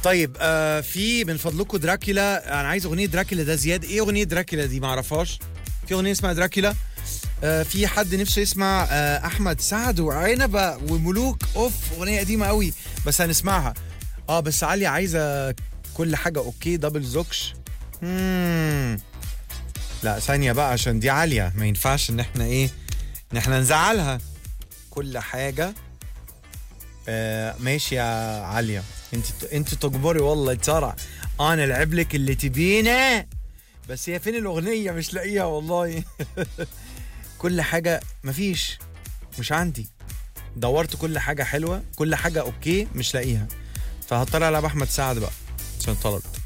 طيب آه في من فضلكم دراكولا انا عايز اغنيه دراكولا ده زياد ايه اغنيه دراكولا دي ما اعرفهاش في اغنيه اسمها دراكولا آه في حد نفسه يسمع آه احمد سعد وعنبه وملوك اوف اغنيه قديمه قوي بس هنسمعها اه بس علي عايزه كل حاجه اوكي دبل زوكش مم. لا ثانيه بقى عشان دي عاليه ما ينفعش ان احنا ايه ان احنا نزعلها كل حاجه آه ماشي يا عليا انت انت تجبري والله ترى انا العب لك اللي تبينه بس هي فين الاغنيه مش لاقيها والله كل حاجه مفيش مش عندي دورت كل حاجه حلوه كل حاجه اوكي مش لاقيها فهضطر العب احمد سعد بقى عشان طلبت